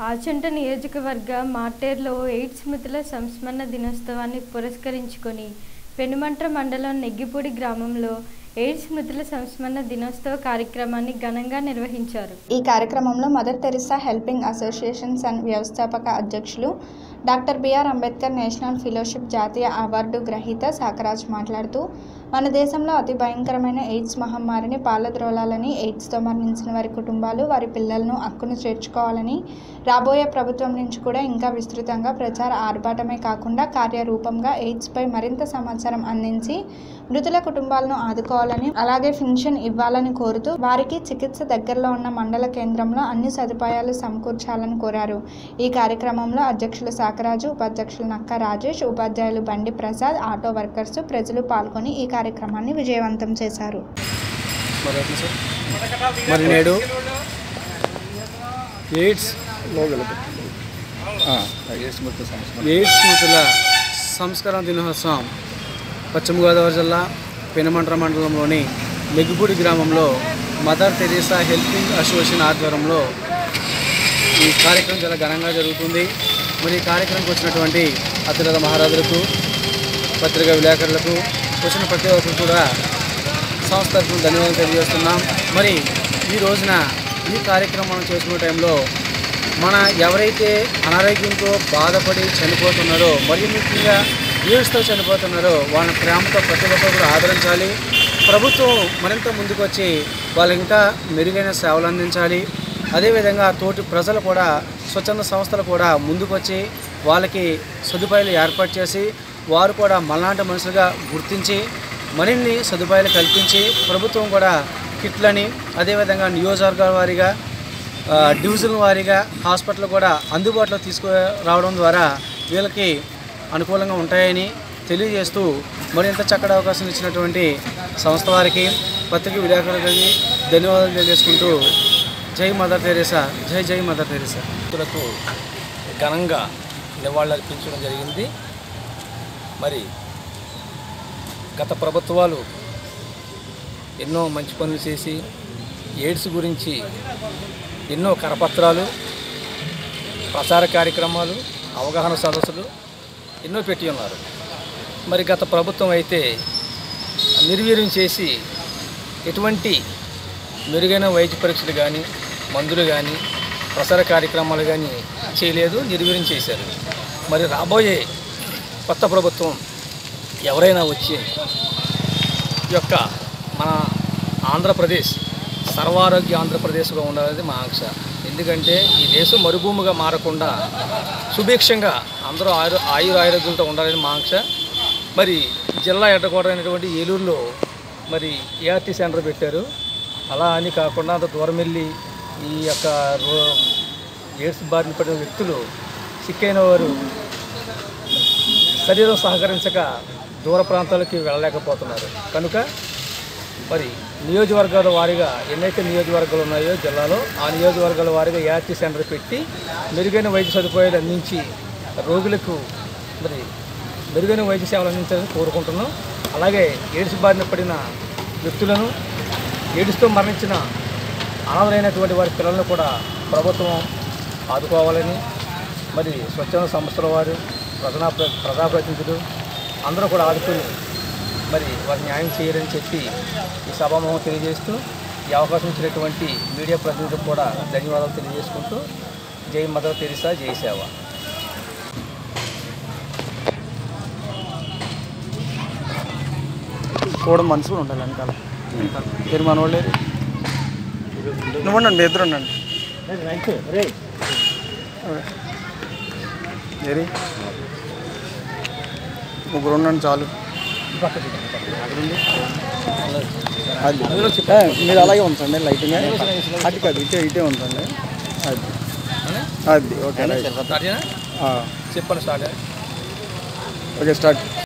ఆచంట నియోజకవర్గ మార్టేర్లో ఎయిడ్స్ మృతుల సంస్మరణ దినోత్సవాన్ని పురస్కరించుకొని పెనుమంట్ర మండలం నెగ్గిపూడి గ్రామంలో ఎయిడ్స్ మృతుల సంస్మరణ దినోత్సవ కార్యక్రమాన్ని ఘనంగా నిర్వహించారు ఈ కార్యక్రమంలో Mother Teresa helping associations and వ్యవస్థాపక అధ్యక్షులు doctor BR Ambedkar national fellowship జాతీయ అవార్డు గ్రహీత సాకరాజ్ మాట్లాడుతూ మన దేశంలో అతి భయంకరమైన ఎయిడ్స్ మహమ్మారిని పాలద్రోలాలని ఎయిడ్స్తో మరణించిన వారి కుటుంబాలు వారి పిల్లలను హక్కును చేర్చుకోవాలని రాబోయే ప్రభుత్వం నుంచి కూడా ఇంకా విస్తృతంగా ప్రచార ఆర్భాటమే కాకుండా కార్యరూపంగా ఎయిడ్స్పై మరింత సమాచారం అందించి మృతుల కుటుంబాలను ఆదుకోవాలని అలాగే పెన్షన్ ఇవ్వాలని కోరుతూ వారికి చికిత్స దగ్గరలో ఉన్న మండల కేంద్రంలో అన్ని సదుపాయాలు సమకూర్చాలని కోరారు ఈ కార్యక్రమంలో అధ్యక్షులు సాకరాజు ఉపాధ్యక్షులు నక్క రాజేష్ ఉపాధ్యాయులు బండి ప్రసాద్ ఆటో వర్కర్స్ ప్రజలు పాల్గొని ఈ కార్యక్రమాన్ని విజయవంతం చేశారు మరి ఎట్లా సార్ మరి నేడు ఎయిడ్స్ ఎయిడ్స్ స్మృతుల సంస్కరణ దినోత్సవం పశ్చిమ గోదావరి జిల్లా పెనుమంట్ర మండలంలోని మెగ్గుపూడి గ్రామంలో మదర్ తెరీసా హెల్పింగ్ అసోసియేషన్ ఆధ్వర్యంలో ఈ కార్యక్రమం చాలా ఘనంగా జరుగుతుంది మరి ఈ కార్యక్రమంకి వచ్చినటువంటి అతిరథ మహారాజులకు పత్రికా విలేకరులకు వచ్చిన ప్రతి ఒక్కరు కూడా సంస్థ తరఫున ధన్యవాదాలు తెలియజేస్తున్నాం మరి ఈ రోజున ఈ కార్యక్రమం చేసుకునే టైంలో మన ఎవరైతే అనారోగ్యంతో బాధపడి చనిపోతున్నారో మరియు ముఖ్యంగా ఎయిడ్స్తో చనిపోతున్నారో వాళ్ళని ప్రేమతో ప్రతి ఒక్కరు కూడా ఆదరించాలి ప్రభుత్వం మరింత ముందుకు వచ్చి వాళ్ళకి ఇంకా మెరుగైన సేవలు అందించాలి అదేవిధంగా తోటి ప్రజలు కూడా స్వచ్ఛంద సంస్థలు కూడా ముందుకు వచ్చి వాళ్ళకి సదుపాయాలు ఏర్పాటు చేసి వారు కూడా మళ్ళాంటి మనుషులుగా గుర్తించి మరిన్ని సదుపాయాలు కల్పించి ప్రభుత్వం కూడా కిట్లని అదేవిధంగా నియోజకవర్గాల వారీగా ఆ, డివిజన్ వారీగా హాస్పిటల్ కూడా అందుబాటులో తీసుకురావడం ద్వారా వీళ్ళకి అనుకూలంగా ఉంటాయని తెలియజేస్తూ మరింత చక్కటి అవకాశం ఇచ్చినటువంటి సంస్థ వారికి పత్రిక విలేకరులకి ధన్యవాదాలు తెలియజేసుకుంటూ జై మదర్ తెరేసా జై జై మదర్ తెరేసా వ్యక్తులకు ఘనంగా నివాళులర్పించడం జరిగింది మరి గత ప్రభుత్వాలు ఎన్నో మంచి పనులు చేసి ఎయిడ్స్ గురించి ఎన్నో కరపత్రాలు ప్రచార కార్యక్రమాలు అవగాహన సదస్సులు ఎన్నో పెట్టి ఉన్నారు మరి గత ప్రభుత్వం అయితే నిర్వీర్యం చేసి ఎటువంటి మెరుగైన వైద్య పరీక్షలు కానీ మందులు కానీ ప్రసార కార్యక్రమాలు కానీ చేయలేదు నిర్వీర్యం చేశారు మరి రాబోయే కొత్త ప్రభుత్వం ఎవరైనా వచ్చి ఈ యొక్క మన ఆంధ్రప్రదేశ్ సర్వారోగ్య ఆంధ్రప్రదేశ్గా ఉండాలనేది మా ఆంక్ష ఎందుకంటే ఈ దేశం మరుభూమిగా మారకుండా సుభిక్షంగా అందరూ ఆయు ఆయుర ఆరోగ్యంతో ఉండాలని మా ఆంక్ష మరి జిల్లా ఎడ్డకూడైనటువంటి ఏలూరులో మరి ఏఆర్టీ సెంటర్ పెట్టారు అలా అని కాకుండా అంత దూరం వెళ్ళి ఈ యొక్క రో- ఎయిడ్స్ బారిన పడిన వ్యక్తులు సిక్కైన వారు శరీరం సహకరించక దూర ప్రాంతాలకి వెళ్ళలేకపోతున్నారు కనుక మరి నియోజకవర్గాల వారీగా ఎన్నైతే నియోజకవర్గాలు ఉన్నాయో జిల్లాలో ఆ నియోజకవర్గాల వారీగా ఏఆర్టీ సెంటర్ పెట్టి మెరుగైన వైద్య సదుపాయాలు అందించి రోగులకు మరి మెరుగైన వైద్య సేవలు అందించాలని కోరుకుంటున్నాం అలాగే ఎయిడ్స్ బారిన పడిన వ్యక్తులను ఎయిడ్స్తో మరణించిన అనాథలైనటువంటి వారి పిల్లలను కూడా ప్రభుత్వం ఆదుకోవాలని మరి స్వచ్ఛంద సంస్థల వారు ప్రజా ప్రజాప్రతినిధులు అందరూ కూడా ఆదుకొని మరి వారి న్యాయం చేయాలని చెప్పి ఈ సభాముఖం తెలియజేస్తూ ఈ అవకాశం ఇచ్చినటువంటి మీడియా ప్రతినిధులకు కూడా ధన్యవాదాలు తెలియజేసుకుంటూ జై మదర్ తెరిసా జై సేవ కూడా మనసు కూడా ఉండాలి వెనకాల మీరు మనవాళ్ళు నువ్వు ఉండండి మీ ఇద్దరు ఉండండి ఏరి ముగ్గురు ఉండండి చాలు అది ఏ, మీరు అలాగే ఉంచండి లైటింగ్ అది కాదు ఇటే ఇటే ఉంచండి అది అది ఓకే రైట్ అదేనా? ఆ, చెప్పండి స్టార్ట్ ఓకే స్టార్ట్